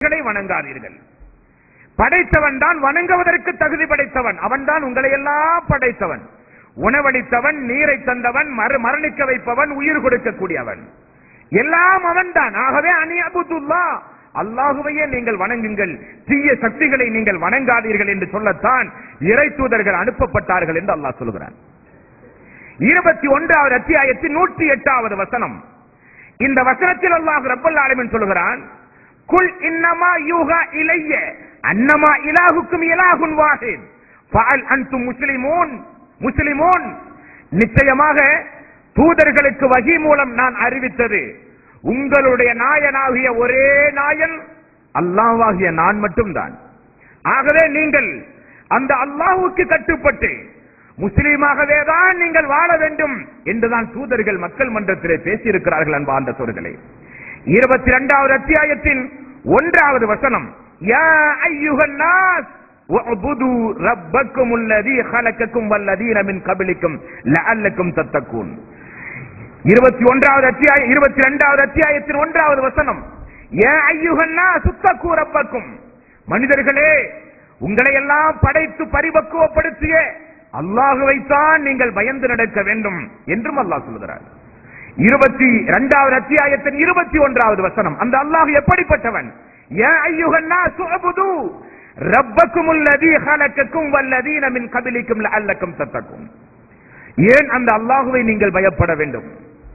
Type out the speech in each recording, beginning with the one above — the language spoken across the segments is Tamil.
மக்களை வணங்காதீர்கள் படைத்தவன் தான் வணங்குவதற்கு தகுதி படைத்தவன் அவன் தான் உங்களை எல்லாம் படைத்தவன் உணவளித்தவன் நீரை தந்தவன் மறு மரணிக்க வைப்பவன் உயிர் கொடுக்கக்கூடியவன் எல்லாம் அவன்தான் ஆகவே அனி அபுதுல்லா அல்லாஹுவையே நீங்கள் வணங்குங்கள் தீய சக்திகளை நீங்கள் வணங்காதீர்கள் என்று சொல்லத்தான் இறை தூதர்கள் அனுப்பப்பட்டார்கள் என்று அல்லாஹ் சொல்கிறான் இருபத்தி ஒன்றாவது அத்தியாயத்தின் நூற்றி எட்டாவது வசனம் இந்த வசனத்தில் அல்லாஹ் ரப்பல் ஆலமின் சொல்கிறான் குல் இன்னமா யூகா இலைய அன்னமா இலாகுக்கும் இலாகுன் வாஹித் ஃபஅல் அன்தும் முஸ்லிமூன் முஸ்லிமூன் நிச்சயமாக தூதர்களுக்கு வகி மூலம் நான் அறிவித்தது உங்களுடைய நாயனாகிய ஒரே நாயன் அல்லாஹ்வாகிய நான் மட்டும்தான் ஆகவே நீங்கள் அந்த அல்லாஹ்வுக்கு கட்டுப்பட்டு முஸ்லீமாகவே தான் நீங்கள் வாழ வேண்டும் என்றுதான் தூதர்கள் மக்கள் மன்றத்திலே பேசியிருக்கிறார்கள் அன்பார்ந்த சோர்களே இருபத்தி இரண்டாவது அத்தியாயத்தின் ஒன்றாவது வசனம் யா ஐயுகன் நாஸ் وَاعْبُدُوا رَبَّكُمُ الَّذِي خَلَقَكُمْ وَالَّذِينَ مِنْ قَبْلِكُمْ لَعَلَّكُمْ تَتَّقُونَ இருபத்தி ஒன்றாவது அத்தியாயம் இருபத்தி இரண்டாவது அத்தியாயத்தின் ஒன்றாவது வசனம் ஏ ஐயுகன்னா சுத்தக்கூ ரப்பக்கும் மனிதர்களே உங்களை எல்லாம் படைத்து பரிபக்குவப்படுத்திய அல்லாஹுவைத்தான் நீங்கள் பயந்து நடக்க வேண்டும் என்றும் அல்லாஹ் சொல்கிறார் இருபத்தி இரண்டாவது அத்தியாயத்தின் இருபத்தி ஒன்றாவது வசனம் அந்த அல்லாஹ் எப்படிப்பட்டவன் ஏ ஐயுகன்னா சுஅபுது ரப்பக்கும் உள்ளதி ஹலக்கக்கும் வல்லதீன மின் கபிலிக்கும் லஅல்லக்கும் தத்தக்கும் ஏன் அந்த அல்லாஹுவை நீங்கள் பயப்பட வேண்டும்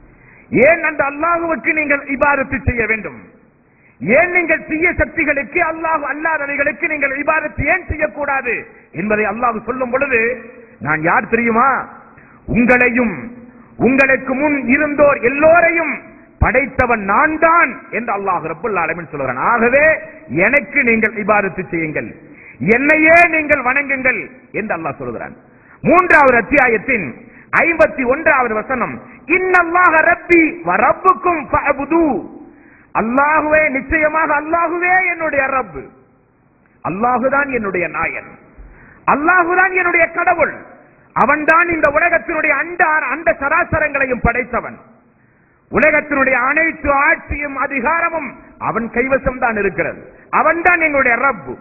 ஏன் அந்த அல்லாஹுவுக்கு நீங்கள் இபாதத்து செய்ய வேண்டும் ஏன் நீங்கள் தீய சக்திகளுக்கு அல்லாஹ் அல்லாதவைகளுக்கு நீங்கள் இபாதத்து ஏன் செய்யக்கூடாது என்பதை அல்லாஹ் சொல்லும் பொழுது நான் யார் தெரியுமா உங்களையும் உங்களுக்கு முன் இருந்தோர் எல்லோரையும் படைத்தவன் நான் தான் என்று அல்லாஹ் ரப்பல் ஆலமீன் சொல்கிறான் ஆகவே எனக்கு நீங்கள் இபாதத்து செய்யுங்கள் என்னையே நீங்கள் வணங்குங்கள் என்று அல்லாஹ் சொல்கிறான் மூன்றாவது அத்தியாயத்தின் ஐம்பத்தி ஒன்றாவது வசனம் இன்னல்லாஹ ரப்பி வரப்புக்கும் ஃபஅபுது அல்லாஹுவே நிச்சயமாக அல்லாஹுவே என்னுடைய ரப்பு அல்லாஹுதான் என்னுடைய நாயன் அல்லாஹுதான் என்னுடைய கடவுள் அவன்தான் இந்த உலகத்தினுடைய அண்ட அண்ட சராசரங்களையும் படைத்தவன் உலகத்தினுடைய அனைத்து ஆட்சியும் அதிகாரமும் அவன் கைவசம் தான் இருக்கிறது அவன்தான் எங்களுடைய ரப்பு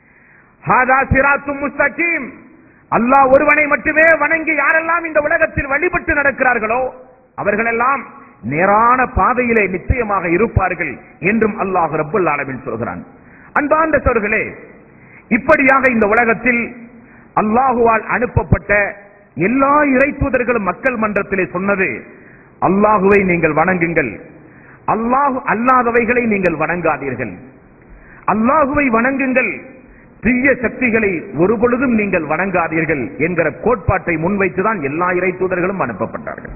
ஹாதா சிராத்தும் முஸ்தகீம் அல்லாஹ் ஒருவனை மட்டுமே வணங்கி யாரெல்லாம் இந்த உலகத்தில் வழிபட்டு நடக்கிறார்களோ அவர்களெல்லாம் நேரான பாதையிலே நிச்சயமாக இருப்பார்கள் என்றும் அல்லாஹ் ரப்புல் ஆலமீன் சொல்கிறான் அன்பார்ந்த சோர்களே இப்படியாக இந்த உலகத்தில் அல்லாஹுவால் அனுப்பப்பட்ட எல்லா இறை தூதர்களும் மக்கள் மன்றத்திலே சொன்னது அல்லாஹுவை நீங்கள் வணங்குங்கள் அல்லாஹு அல்லாதவைகளை நீங்கள் வணங்காதீர்கள் அல்லாஹுவை வணங்குங்கள் தீய சக்திகளை ஒருபொழுதும் நீங்கள் வணங்காதீர்கள் என்கிற கோட்பாட்டை முன்வைத்துதான் எல்லா இறை தூதர்களும் அனுப்பப்பட்டார்கள்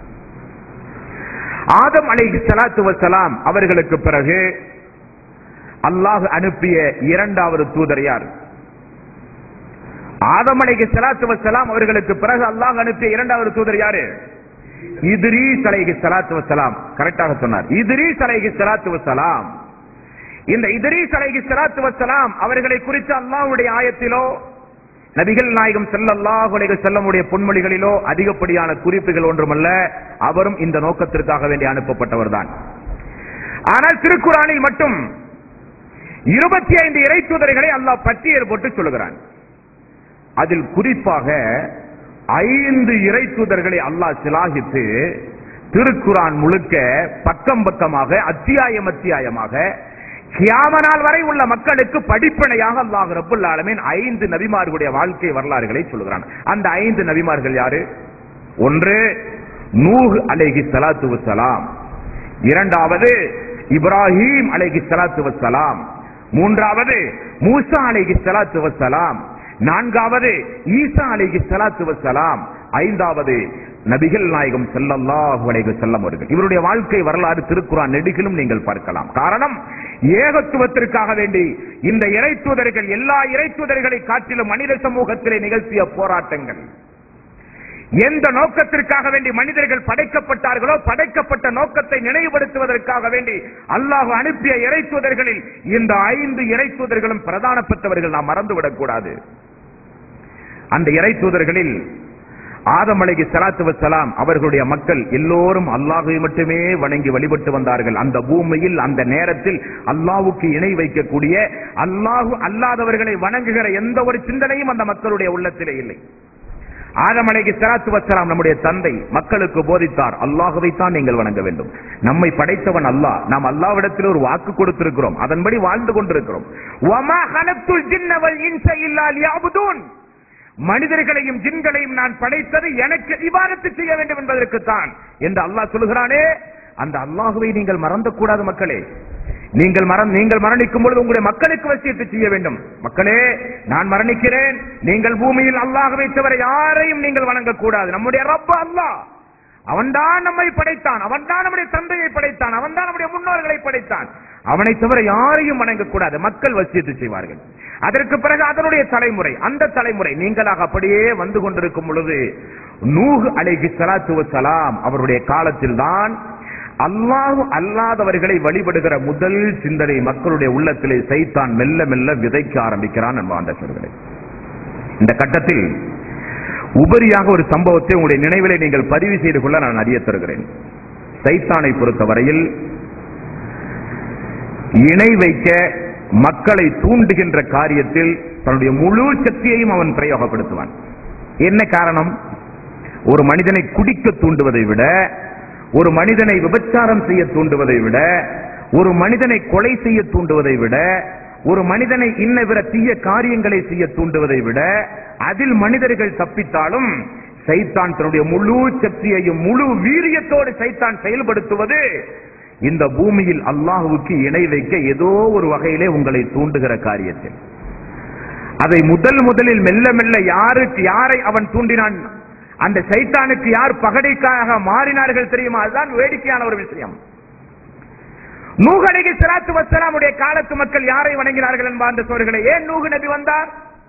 ஆதம் அலைஹி ஸலாத்து வஸலாம் அவர்களுக்கு பிறகு அல்லாஹ் அனுப்பிய இரண்டாவது தூதர் யார் ஆதம் அலைஹி ஸலாத்து வஸலாம் அவர்களுக்கு பிறகு அல்லாஹ் அனுப்பிய இரண்டாவது தூதர் யாரு இத்ரீஸ் அலைஹி ஸலாத்து வஸலாம் கரெக்டாக சொன்னார் இத்ரீஸ் அலைஹி ஸலாத்து வஸலாம் இந்த இத்ரீஸ் அலைஹி ஸலாத்து வஸலாம் அவர்களை குறித்து அல்லாஹ்வுடைய ஆயத்திலோ நபிகள் நாயகம் ஸல்லல்லாஹு அலைஹி வஸல்லமுடைய பொன்மொழிகளிலோ அதிகப்படியான குறிப்புகள் ஒன்றுமல்ல அவரும் இந்த நோக்கத்திற்காக வேண்டி அனுப்பப்பட்டவர்தான் ஆனால் திருக்குறானில் மட்டும் இருபத்தி ஐந்து இறை தூதர்களை அல்லாஹ் பட்டியல் போட்டு சொல்லுகிறான் அதில் குறிப்பாக ஐந்து இறை தூதர்களை அல்லாஹ் சிலாகித்து திருக்குரான் முழுக்க பக்கம் பக்கமாக அத்தியாயம் அத்தியாயமாக கியாம நாள் வரை உள்ள மக்களுக்கு படிப்பனையாக அல்லாஹ் ரப்புல் ஆலமீன் ஐந்து நபிமார்களுடைய வாழ்க்கை வரலாறுகளை சொல்கிறான் அந்த ஐந்து நபிமார்கள் யாரு ஒன்று நூஹ் அலைஹி ஸலாத்து வஸ்ஸலாம் இரண்டாவது இப்ராஹிம் அலைஹி ஸலாத்து வஸ்ஸலாம் மூன்றாவது மூசா அலைஹி ஸலாத்து வஸ்ஸலாம் நான்காவது ஈசா அலைஹி ஸலாத்து வஸ்ஸலாம் ஐந்தாவது நபிகள் நாயகம் ஸல்லல்லாஹு அலைஹி வஸல்லம் அவர்கள் இவருடைய வாழ்க்கை வரலாறு திருக்குறான் நெடுகிலும் நீங்கள் பார்க்கலாம் காரணம் ஏகத்துவத்திற்காக வேண்டி இந்த இறை தூதர்கள் எல்லா இறை தூதர்களை காட்டிலும் மனித சமூகத்திலே நிகழ்த்திய போராட்டங்கள் எந்த நோக்கத்திற்காக வேண்டி மனிதர்கள் படைக்கப்பட்டார்களோ படைக்கப்பட்ட நோக்கத்தை நினைவுபடுத்துவதற்காக வேண்டி அல்லாஹ் அனுப்பிய இறை தூதர்களில் இந்த ஐந்து இறை தூதர்களும் பிரதானப்பட்டவர்கள் நாம் மறந்துவிடக் கூடாது அந்த இறை தூதர்களில் ஆதம் அலைஹி ஸலாத்து வஸ்ஸலாம் அவர்களுடைய மக்கள் எல்லோரும் அல்லாஹ்வை மட்டுமே வணங்கி வழிபட்டு வந்தார்கள் அந்த பூமியில் அந்த நேரத்தில் அல்லாஹ்வுக்கு இணை வைக்கக்கூடிய அல்லாஹ் அல்லாதவர்களை வணங்குகிற எந்த ஒரு சிந்தனையும் அந்த மக்களுடைய உள்ளத்திலே இல்லை ஆதம் அலைஹி ஸலாத்து வஸ்ஸலாம் நம்முடைய தந்தை மக்களுக்கு போதித்தார் அல்லாஹ்வை தான் நீங்கள் வணங்க வேண்டும் நம்மை படைத்தவன் அல்லாஹ் நாம் அல்லாஹ்விடத்தில் ஒரு வாக்கு கொடுத்திருக்கிறோம் அதன்படி வாழ்ந்து கொண்டிருக்கிறோம் வமா ஹலத்துல் ஜின்ன வல் இன்ஸ இல்லா லியஅபுதூன் மனிதர்களையும் ஜின்களையும் நான் படைத்தது எனக்கு இபாதத்து செய்ய வேண்டும் என்பதற்குத்தான் என்று அல்லாஹ் சொல்கிறானே அந்த அல்லாஹுவை நீங்கள் மறந்தக்கூடாது மக்களே நீங்கள் மரண் நீங்கள் மரணிக்கும் பொழுது உங்களுடைய மக்களுக்கு வசியத்தை செய்ய வேண்டும் மக்களே நான் மரணிக்கிறேன் நீங்கள் பூமியில் அல்லாஹுவை தவிர யாரையும் நீங்கள் வணங்கக்கூடாது நம்முடைய ரப்ப அல்லாஹ் அவன்தான் நம்மை படைத்தான் அவன்தான் நம்முடைய தந்தையை படைத்தான் அவன்தான் நம்முடைய முன்னோர்களை படைத்தான் அவனை தவிர யாரையும் வணங்கக்கூடாது மக்கள் வசியத்து செய்வார்கள் அதற்கு பிறகு அதனுடைய தலைமுறை அந்த தலைமுறை நீங்களாக அப்படியே வந்து கொண்டிருக்கும் பொழுது நூஹ் அலைஹி ஸலாத்து வஸலாம் அவருடைய காலத்தில் தான் அல்லாஹ் அல்லாதவர்களை வழிபடுகிற முதல் சிந்தனை மக்களுடைய உள்ளத்திலே சைத்தான் மெல்ல மெல்ல விதைக்க ஆரம்பிக்கிறான் அன்பாண்டவர்களே இந்த கட்டத்தில் உபரியாக ஒரு சம்பவத்தை உங்களுடைய நினைவிலே நீங்கள் பதிவு செய்து கொள்ள நான் அறிய தருகிறேன் சைத்தானை பொறுத்தவரையில் இணை வைக்க மக்களை தூண்டுகின்ற காரியத்தில் தன்னுடைய முழு சக்தியையும் அவன் பிரயோகப்படுத்துவான் என்ன காரணம் ஒரு மனிதனை குடிக்க தூண்டுவதை விட ஒரு மனிதனை விபச்சாரம் செய்ய தூண்டுவதை விட ஒரு மனிதனை கொலை செய்ய தூண்டுவதை விட ஒரு மனிதனை இன்ன பிற தீய காரியங்களை செய்ய தூண்டுவதை விட அதில் மனிதர்கள் தப்பித்தாலும் சைத்தான் தன்னுடைய முழு சக்தியையும் முழு வீரியத்தோடு சைத்தான் செயல்படுத்துவது இந்த பூமியில் அல்லாஹுவுக்கு இணை வைக்க ஏதோ ஒரு வகையிலே உங்களை தூண்டுகிற காரியத்தில் அதை முதல் முதலில் மெல்ல மெல்ல யாருக்கு யாரை அவன் தூண்டினான் அந்த சைத்தானுக்கு யார் பகடைக்காக மாறினார்கள் தெரியுமா அதுதான் வேடிக்கையான ஒரு விஷயம் நூகலைக்கு சிராத்து வசலாமுடைய காலத்து மக்கள் யாரை வணங்கினார்கள் என்பார்ந்த சோர்களே ஏன் நூகு நபி வந்தார்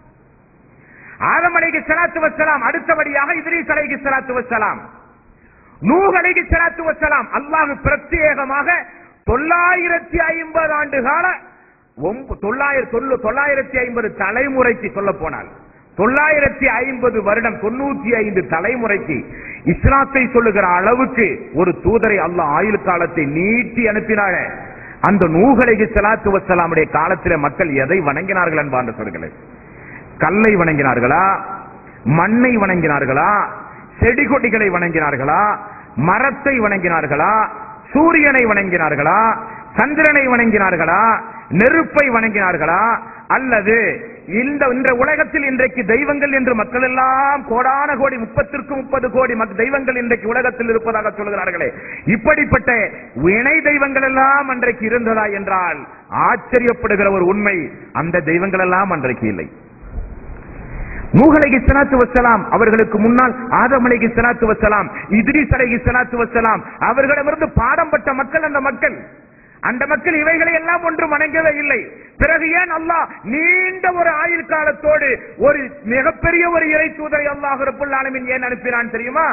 ஆதம் அலைக்கு சலாத்து வசலாம் அடுத்தபடியாக இத்ரீஸ் அலைக்கு சலாத்து வசலாம் நூஹ் அலைக்கு சலாத்து வசலாம் அல்லாஹ் பிரத்யேகமாக தொள்ளாயிரத்தி ஐம்பது ஆண்டு கால ஒம்ப- தொள்ளாயிர- தொள்ளு- தொள்ளாயிரத்தி ஐம்பது தலைமுறைக்கு சொல்ல போனால் தொள்ளாயிரத்தி ஐம்பது வருடம் தொண்ணூத்தி ஐந்து தலைமுறைக்கு இஸ்லாத்தை சொல்லுகிற அளவுக்கு ஒரு தூதரை அல்லாஹ் ஆயுள் காலத்தை நீட்டி அனுப்பினாக அந்த நூகலைக்கு சலாத்து வசலாமுடைய காலத்திலே மக்கள் எதை வணங்கினார்கள் என்பார்ந்த சொல்கிறேன் கல்லை வணங்கினார்களா மண்ணை வணங்கினார்களா செடி கொடிகளை வணங்கினார்களா மரத்தை வணங்கினார்களா சூரியனை வணங்கினார்களா சந்திரனை வணங்கினார்களா நெருப்பை வணங்கினார்களா அல்லது இந்த இந்த உலகத்தில் இன்றைக்கு தெய்வங்கள் என்று மக்கள் எல்லாம் கோடான கோடி முப்பத்திற்கு முப்பது கோடி மக் தெய்வங்கள் இன்றைக்கு உலகத்தில் இருப்பதாக சொல்கிறார்களே இப்படிப்பட்ட இணை தெய்வங்கள் எல்லாம் அன்றைக்கு இருந்ததா என்றால் ஆச்சரியப்படுகிற ஒரு உண்மை அந்த தெய்வங்கள் எல்லாம் அன்றைக்கு இல்லை நூகலைக்கு சலாத்து வசலாம் அவர்களுக்கு முன்னால் ஆதம் அலைக்கு சலாத்து வசலாம் இத்ரீஸ் அலைக்கு சலாத்து வசலாம் அவர்களிடமிருந்து பாடம் பட்ட மக்கள் அந்த மக்கள் அந்த மக்கள் இவைகளை எல்லாம் ஒன்று வணங்கவே இல்லை பிறகு ஏன் அல்லாஹ் நீண்ட ஒரு ஆயுள் காலத்தோடு ஒரு மிகப்பெரிய ஒரு இறை தூதரை அல்லாஹ் ரப்புல் ஆலமீன் ஏன் அனுப்பினான் தெரியுமா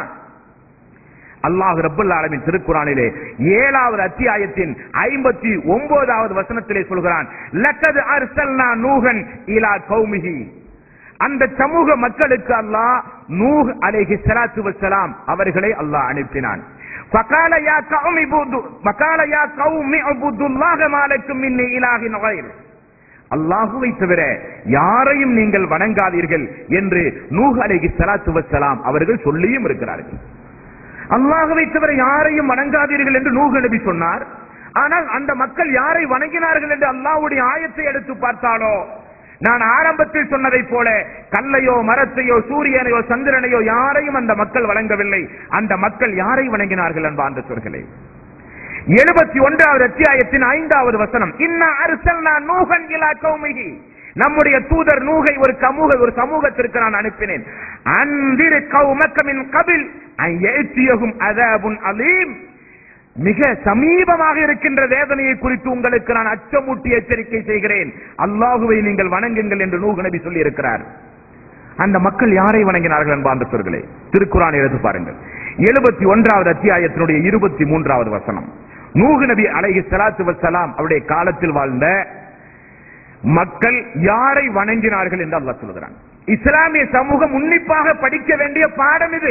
அல்லாஹ் ரப்புல் ஆலமின் திருக்குறானிலே ஏழாவது அத்தியாயத்தின் ஐம்பத்தி ஒன்பதாவது வசனத்திலே சொல்கிறான் லக்கது அர்சல்னா நூகன் இலா கௌமிஹி அந்த சமூக மக்களுக்கு அல்லாஹ் நூஹ் அலைஹி ஸலாத்து வஸ்ஸலாம் அவர்களை அல்லாஹ் அனுப்பினான் فقال يا قوم اعبدوا فقال يا قوم اعبدوا الله ما لكم من اله غير அல்லாஹுவை தவிர யாரையும் நீங்கள் வணங்காதீர்கள் என்று நூஹ் அலைஹி ஸலாத்து வஸ்ஸலாம் அவர்கள் சொல்லியும் இருக்கிறார்கள் அல்லாஹுவை தவிர யாரையும் வணங்காதீர்கள் என்று நூஹ் நபி சொன்னார் ஆனால் அந்த மக்கள் யாரை வணங்கினார்கள் என்று அல்லாஹ்வுடைய ஆயத்தை எடுத்து பார்த்தாலோ நான் ஆரம்பத்தில் சொன்னதைப் போல கல்லையோ மரத்தையோ சூரியனையோ சந்திரனையோ யாரையும் அந்த மக்கள் வணங்கவில்லை அந்த மக்கள் யாரை வணங்கினார்கள் என்பார்ந்த சொற்களே எழுபத்தி ஒன்றாவது அத்தியாயத்தின் ஐந்தாவது வசனம் இன்னா அர்சல்னா நூகன் இலா கௌமிகி நம்முடைய தூதர் நூகை ஒரு சமூக ஒரு சமூகத்திற்கு நான் அனுப்பினேன் அந்திரு கௌமக்க மின் கபில் அயத்தியகும் அதாபுன் அலீம் மிக சமீபமாக இருக்கின்ற வேதனையை குறித்து உங்களுக்கு நான் அச்சமூட்டி எச்சரிக்கை செய்கிறேன் அல்லாஹுவை நீங்கள் வணங்குங்கள் என்று நூகு நபி சொல்லி இருக்கிறார் அந்த மக்கள் யாரை வணங்கினார்கள் என்பார்ந்த சொற்களே திருக்குறான் எடுத்து பாருங்கள் எழுபத்தி ஒன்றாவது அத்தியாயத்தினுடைய இருபத்தி மூன்றாவது வசனம் நூகு நபி அலைஹி ஸலாத்து வஸ்ஸலாம் அவருடைய காலத்தில் வாழ்ந்த மக்கள் யாரை வணங்கினார்கள் என்று அல்லாஹ் சொல்கிறான் இஸ்லாமிய சமூகம் உன்னிப்பாக படிக்க வேண்டிய பாடம் இது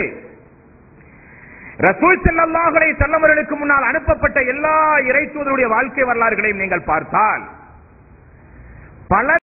ரசூல் ஸல்லல்லாஹு அலைஹி வஸல்லம் அவர்களுக்கு முன்னால் அனுப்பப்பட்ட எல்லா இறை தூதருடைய வாழ்க்கை வரலாறுகளையும் நீங்கள் பார்த்தால் பல